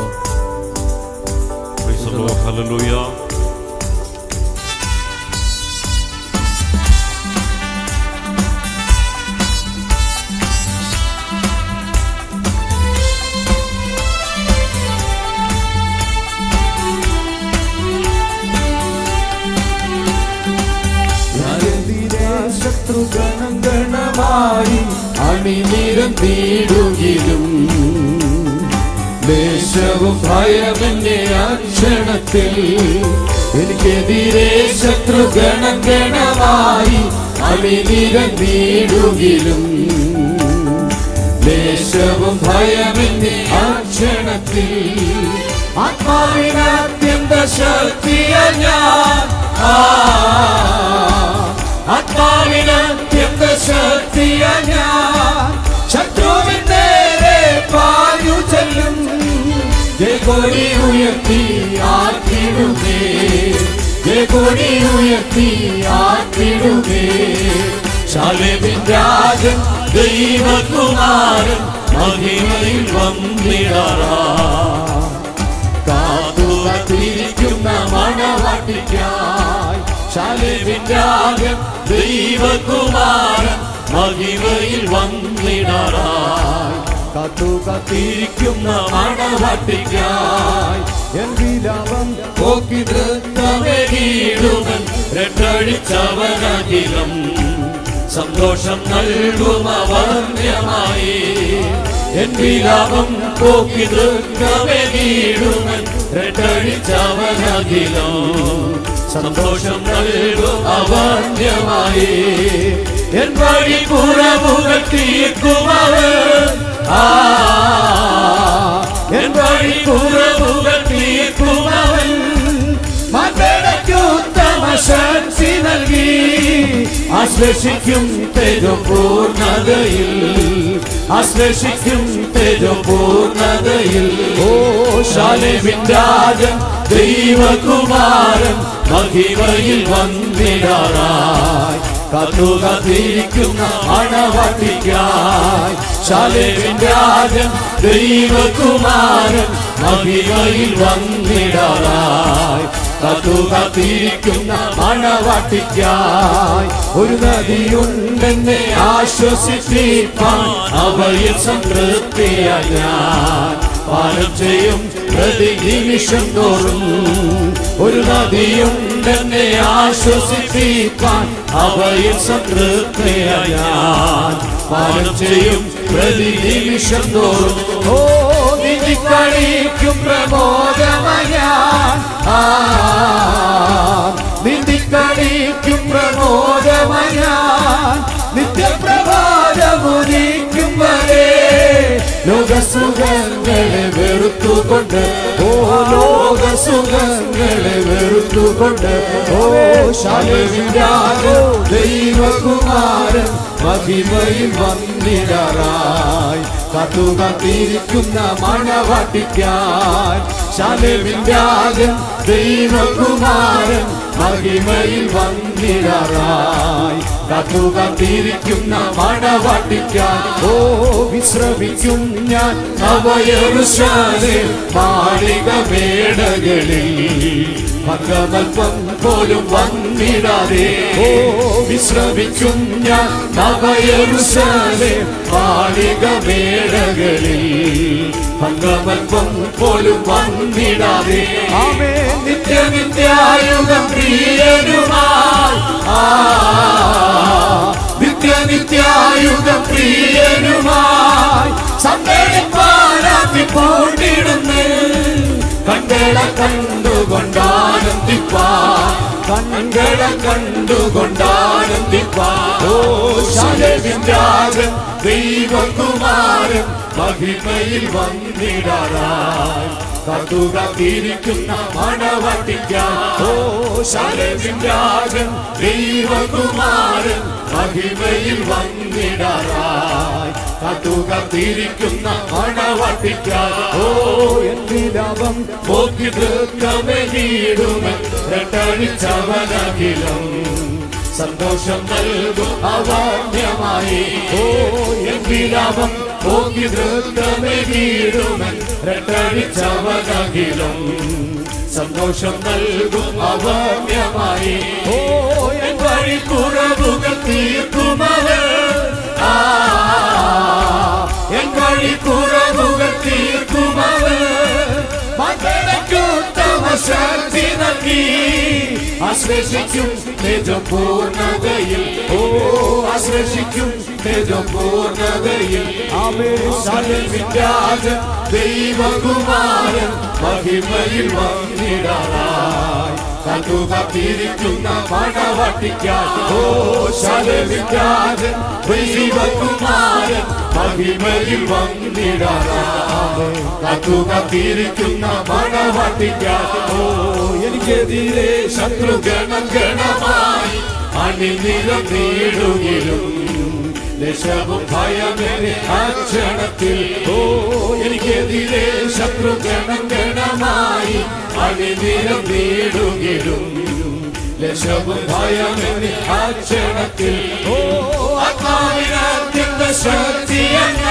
Lord. Praise the Lord. Hallelujah. ഞാനെതിരെ ശത്രുഗണം ഗണമായി അണിനിരം തീടുകിലും ദേശവും ഭയമെന്നെ അക്ഷണത്തിൽ എനിക്കെതിരെ ശത്രുഗണം ഗണമായി അണിനിരം തീടുകിലും ദേശവും ഭയമെന്നെ അക്ഷണത്തിൽ ആത്മാവിനത്യന്ത ശക്തിയ ഞാൻ ആ ആത്മാവിനത്യന്ത ശക്തിയ ഞാൻ ശത്രുവിൻ നേരെ പായു ചെല്ലും ജയകൊടി ഉയർത്തി ആക്കിടുമേ ജയകൊടി ഉയർത്തി ആക്കിടുമേ ശാലേവിൻ രാജൻ ദൈവകുമാരൻ മഹിമയിൽ വന്നിടാറാ കാത്തുകാത്തിരിക്കുന്ന മണവാട്ടിക്കായി ശാലേവിൻ രാഗം ദൈവകുമാരൻ മഹിമയിൽ വന്നിടാറായി കാത്തുകാത്തിരിക്കുന്ന മണവാട്ടിക്കായി എന്തിലാവം പോക്കി നൃത്തമേടുവൻ രണ്ടഴിച്ചവനകിലം സന്തോഷം നൽകും അവർണ്യമായി എൻ വിലാപം പോക്കി ദുഃഖമേടുവൻ രണ്ടഴിച്ചവനകിലോ സന്തോഷം നൽകും അവർണ്യമായി എൻ വഴി കുറവുകൾ തീർക്കുമവൻ ആ എൻ വഴി കുറവുകൾ തീർക്കുമവൻ മകടയ്ക്കുത്തമ ശക്തി നൽകി ആശ്ലേഷിക്കും തേജോ പൂർണ്ണതയിൽ ആശ്ലേഷിക്കും തേജോ പൂർണ്ണതയിൽ ഓ ശാലേവിൻ രാജൻ ദൈവകുമാരൻ മഹിമയിൽ വന്നിടാറായി കാത്തുകാത്തിരിക്കുന്ന മണവാട്ടിക്കായി ശാലേവിൻ രാജൻ ദൈവകുമാരൻ മഹിമയിൽ വന്നിടാറായി കാത്തുകാത്തിരിക്കുന്ന മണവാട്ടിക്കായി ഒരു നദിയുണ്ടെന്നെ ആശ്വസിപ്പിപ്പാൻ അവയിൽ സംതൃപ്തിയായി ഞാൻ പാലം ചെയ്യും പ്രതി നിമിഷം തോറും ഒരു നദിയുണ്ടെന്നെ ആശ്വസിപ്പിക്കാൻ അവയിൽ സംതൃപ്തിയായി ഞാൻ പാലം ചെയ്യും പ്രതി നിമിഷം തോറും ഓ നിന്നിക്കളിക്കും പ്രമോദമയാൻ ആ നിന്നിക്കളിക്കും പ്രമോദമയാൻ നിത്യപ്രഭാതമുദിക്കും വരെ ലോകസുഖങ്ങളെ വെറുത്തുകൊണ്ട് ഓ ലോകസുഖങ്ങളെ വെറുത്തുകൊണ്ട് ഓ ശാലവിരാജോ ദൈവകുമാരൻ മഹിമയിൽ വന്നിടാറായി കാത്തുകാത്തിരിക്കുന്ന മണവാട്ടിക്കാൻ ശാലവിരാജൻ ദൈവകുമാരൻ മഹിമയിൽ വന്നിടാറായി കാത്തുകാത്തിരിക്കുന്ന മണവാട്ടിക്കാൻ ഓ വിശ്രമിക്കും ഞാൻ അവയറുശാലെ മാളിക മേടകളിൽ ഭംഗമൽപ്പം പോലും വന്നിടാതെ ഓ വിശ്രമിക്കും ഞാൻ നവയറുശാലെ മാളിക മേടകളിൽ ഭംഗമൽപ്പം പോലും വന്നിടാതെ ആമേ നിത്യ നിത്യായുഗം പ്രിയനുമായി ആ നിത്യ നിത്യായുഗം പ്രിയനുമായി സമ്മേളിപ്പാരാത്തി പൂണ്ടിടുന്നേ കണ്ടള കണ്ടുകൊണ്ടാനന്ദിപ്പാൻ കണ്ടള കണ്ടുകൊണ്ടാനന്ദിപ്പാൻ ഓ ശാലവിന്ദാകൻ ദൈവകുമാരൻ മഹിമയിൽ വന്നിടാറായി കത്തുകാത്തിരിക്കുന്ന മണവട്ടിക്കാൻ ഓ ശാലവിന്ദാകൻ ദൈവകുമാരൻ മഹിമയിൽ വന്നിടാറായി കത്തുകാത്തിരിക്കുന്ന മണവട്ടിക്കാൻ ഓ എന്തിലാപം പോക്കി ദൃക്കമെടുമൻ രണ്ടഴിച്ചവനകിലും സന്തോഷം നൽകും അവാണ്യമായി ഓ എന്തിലാപം പോക്കി ദൃക്കമെടുമൻ രട്ടടിച്ചവനകിലും സന്തോഷം നൽകും അവമ്യമായി ഓ എൻ വഴി കുറവുകൾ തീർക്കുമവർ ആ എൻ വഴി കുറവുകൾ തീർക്കുമവർ മകനക്കുത്തമ ശക്തി നൽകി ആശ്ലേഷിക്കും നിജം പൂർണ്ണതയിൽ ഓ ആശ്ലേഷിക്കും നിജം പൂർണ്ണതയിൽ വിദ്യാജ ദൈവകുമാരൻ മഹിമയിൽ വന്നിടാറായി കണ്ടുകത്തിരിക്കുന്ന മണവട്ടിക്കാൻ ഓ ശലവിദ്യാജൻ ദൈവകുമാരൻ മഹിമയിൽ വന്നിടാറായി കണ്ടുകത്തിരിക്കുന്ന മണവട്ടിക്കാൻ ഓ എനിക്കെതിരെ ശത്രുഗണം ഗണമായി അണിനിരം നേടുകിലും ലക്ഷവും ഭയമേറെ അക്ഷണത്തിൽ ഓ എനിക്കെതിരെ ശത്രുഗണം ഗണമായി അണിനിരം നേടുകിലും ലക്ഷവും ഭയമേറെ അക്ഷണത്തിൽ ഓ ആത്മാവിനത്യന്ത ശക്തിയല്ല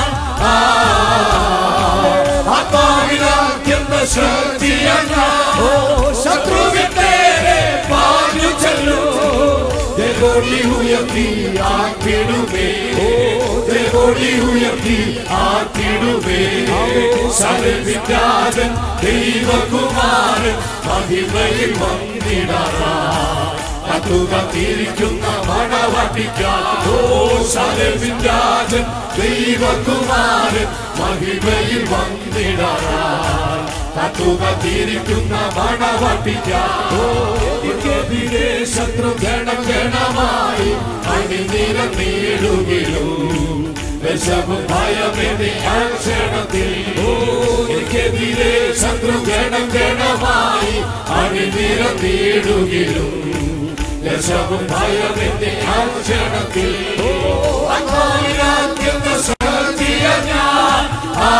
ആത്മാവിനത്യന്ത ശക്തിയല്ല ഓ ശത്രുവിന്റെ പാഞ്ഞു ചെല്ലൂ ദേവോടി ഉയർത്തി ആക്കിടുമേ ഓ ദേവോടി ഉയർത്തി ആക്കിടുമേ ശരവിദ്യാജൻ ദൈവകുമാരൻ മഹിമയിൽ വന്നിടാറായി കത്തുകത്തിരിക്കുന്ന മണവട്ടിക്കാൻ ഓ ശരവിദ്യാജൻ ദൈവകുമാരൻ മഹിമയിൽ വന്നിടാറായി കത്തുകത്തിരിക്കുന്ന മണവട്ടിക്കാൻ ഓ എനിക്കെതിരെ ശത്രു ഗണം ഗണമായി അണിനിരം നേടുകിലും വിഷവും ഭയമെന്നെ അക്ഷണത്തിൽ ഓ എനിക്കെതിരെ ശത്രു ഗണം ഗണമായി അണിനിരം നേടുകിലും വിഷവും ഭയമെന്നെ അക്ഷണത്തിൽ ഓ അത്മാവിനാത്യന്ത ശക്തിയ ഞാൻ ആ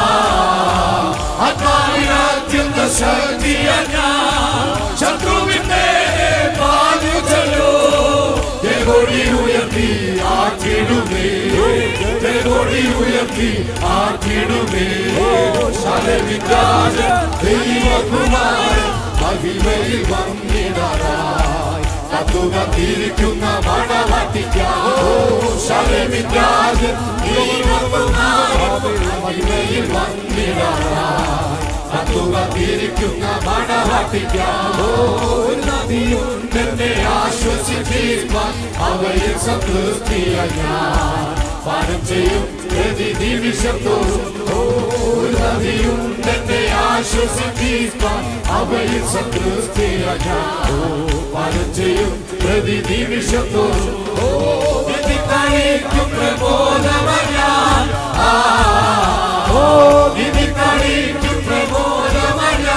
ആത്മാവിനാത്യന്ത ശക്തിയ ഞാൻ ശത്രുവിന്റെ പാഞ്ഞു ചെല്ലൂ ദേവോടി ഉയർത്തി ആക്കിടുമേ ദേവോടി ഉയർത്തി ആക്കിടുമേ ശലവിദ്യാജ ദൈവകുമാരൻ മഹിമയിൽ വന്നിടാറായി കത്തുകത്തിരിക്കുന്ന മണവട്ടിക്കാൻ ശലവിദ്യാജ ദൈവകുമാരൻ മഹിമയിൽ വന്നിടാറായി കത്തുകത്തിരിക്കുന്ന മണവട്ടിക്കാൻ ഒരു നദിയുണ്ടെന്നെ ആശ്വസിപ്പിക്കാൻ അവയിൽ സംതൃപ്തിയ ഞാൻ പാനം ചെയ്യും പ്രതി നിമിഷം തോറും ഓ, ഒരു നദിയുണ്ടെന്നെ ആശ്വസിപ്പിക്കാൻ അവയിൽ സംതൃപ്തിയ ഞാൻ ഓ, പാനം ചെയ്യും പ്രതി നിമിഷം തോറും ഓ വിധി കളിക്കും പ്രബോധമയ ആ ഓ വിധി കളിക്കും പ്രബോധമയ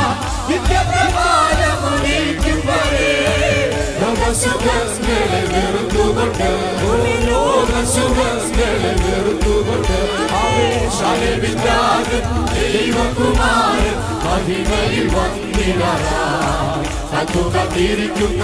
നിത്യപ്രഭാതമണിക്കും വരെ ലോകസുഖങ്ങളെ വെറുത്തുകൊണ്ട് ഓ, ലോകസുഖങ്ങളെ വെറുത്തുകൊണ്ട് ആവേശാലവിദ്യാകൻ ദൈവകുമാരൻ മഹിമയിൽ വന്നിടാറായി കത്തുകത്തിരിക്കുന്ന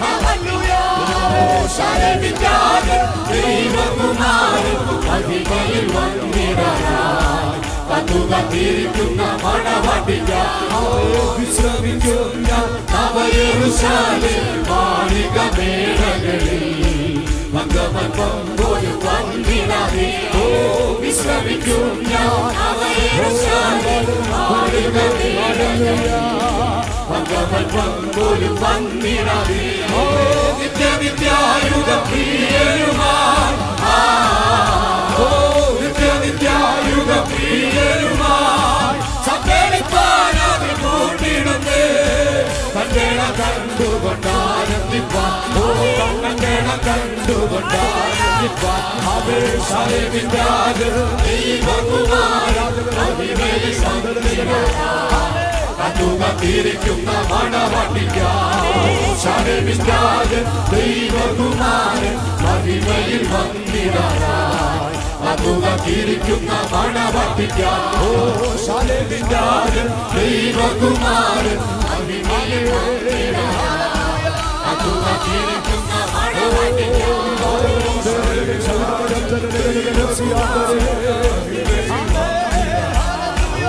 ശാലവിദ്യാകൻ ദൈവകുമാരൻ മഹിമയിൽ വന്നിടാറായി കത്തുകത്തിരിക്കുന്ന മണവട്ടിക്കാൻ വിശ്രമിക്കും ഞാൻ നവയറുശാലെ മാളിക മേളകളിൽ മംഗമൽപ്പം പോലും വന്നിടാതെ ഓ വിശ്രമിക്കും ഞാൻ നവയറുശാലെ മാളിക മേളകളിൽ മംഗമൽപ്പം പോലും വന്നിടാതെ ഓ നിത്യനിത്യായുധ പ്രിയരുമായി ആ ഓ നിത്യനിത്യായുധ പ്രിയരുമായി സമ്മേളിപ്പാനാതെ കൂട്ടിടുന്നേ കണ്ടേണ കണ്ടുകൊണ്ടാനന്ദിപ്പാൻ ഓ കണ്ടേണ കണ്ടുകൊണ്ടാനന്ദിപ്പാൻ അപേക്ഷാലെ വിദ്യാത് ദൈവകുമാര മഹിമയിൽ സന്ധിരാൻ കണ്ടുകത്തിരിക്കുന്ന മണവട്ടിക്കാതെ ദൈവകുമാരൻ മഹിമയിൽ വന്നിടാറായി കണ്ടുകത്തിരിക്കുന്ന മണവട്ടിക്കാ ഓ ശാലവിദ്യാരൻ ദൈവകുമാരൻ മഹിമയിൽ വന്നിടാറായി കണ്ടുകത്തിരിക്കുന്ന മണവട്ടിക്കാ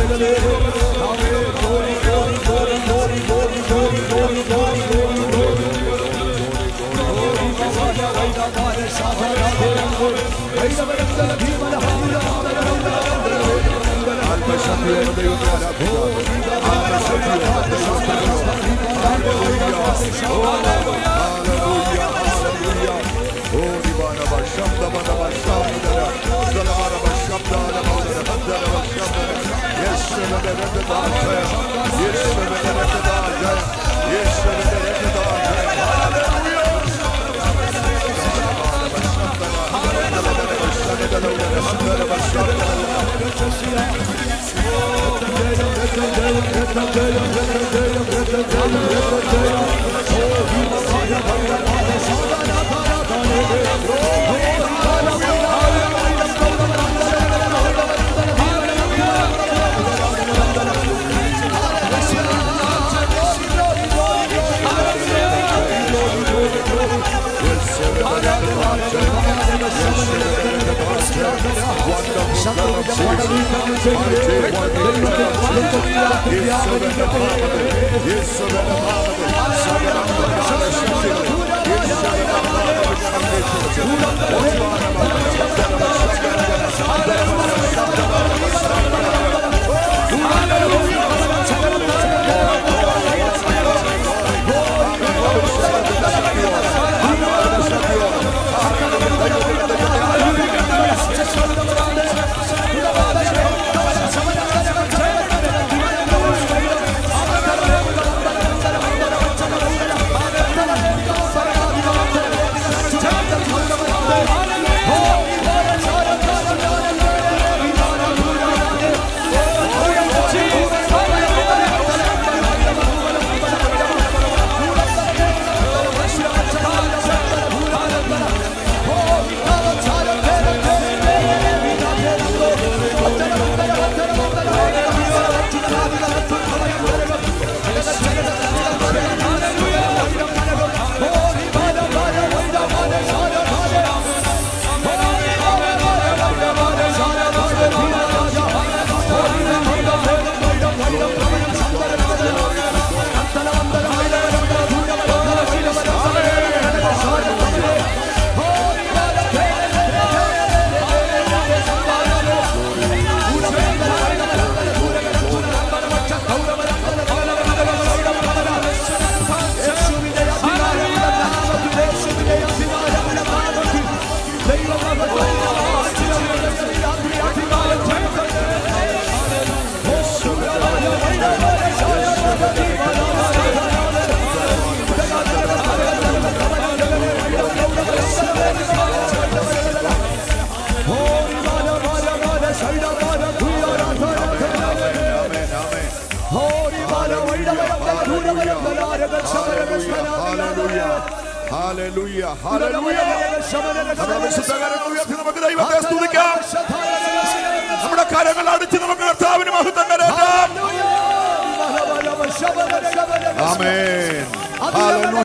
ആത്മശക്തിയോടെ ദൈവത്തെ ആരാധിക്കാം ആത്മശക്തിയോടെ ഹല്ലേലൂയ ഹല്ലേലൂയ ഓ ദിവാനവ ശബ്ദവനവ ശബ്ദന ദലവനവ ശബ്ദനവ ഹദ്ദനവ ശബ്ദന യേശുവിന്റെ രക്തദായ യേശുവിന്റെ രക്തദായ യേശുവിന്റെ രക്തദായ ഹല്ലേലൂയ Hallelujah. Hallelujah. നമ്മുടെ വിശുദ്ധ കരങ്ങൾ ഉയർത്തി നമുക്ക് ദൈവത്തെ സ്തുതിക്കാം നമ്മുടെ കരങ്ങൾ അടിച്ച് നമുക്ക് കർത്താവിന് മഹത്വം കരേറ്റാം ആമേൻ Hallelujah.